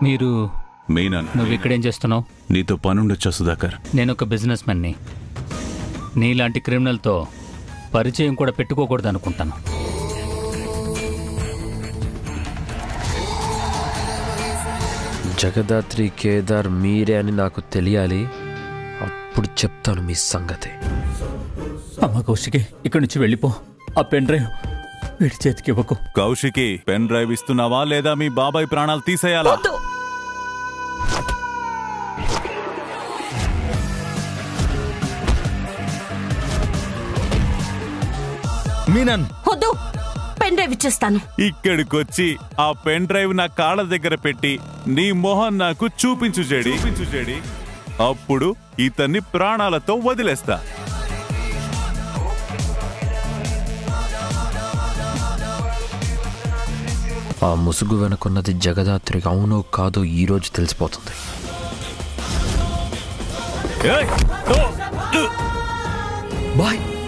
మీరు మీనన్ నువ్వు ఇక్కడేం చేస్తున్నావు నీతో పనుండొచ్చా సుధాకర్ నేను ఒక బిజినెస్ మ్యాన్ని నీలాంటి క్రిమినల్తో పరిచయం కూడా పెట్టుకోకూడదు అనుకుంటాను జగదాత్రి కేదార్ మీరే అని నాకు తెలియాలి అప్పుడు చెప్తాను మీ సంగతి అమ్మ కౌశికి ఇక్కడి నుంచి వెళ్ళిపో ఆ పెన్ డ్రైవ్ వీడి చేతికి ఇవ్వకు కౌశికి పెన్ డ్రైవ్ ఇస్తున్నావా లేదా మీ బాబాయ్ ప్రాణాలు తీసేయాలా మీనన్ వద్దు పెన్ డ్రైవ్ ఇచ్చేస్తాను ఇక్కడికొచ్చి ఆ పెన్ డ్రైవ్ నా కాళ్ళ దగ్గర పెట్టి నీ మొహం నాకు చూపించు జడి చూపించు జడి అప్పుడు ఇతన్ని ప్రాణాలతో వదిలేస్తా ఆ ముసుగు వెనుకున్నది జగదాత్రి అవునో కాదో ఈ రోజు తెలిసిపోతుంది ఏయ్! ఓ! బాయ్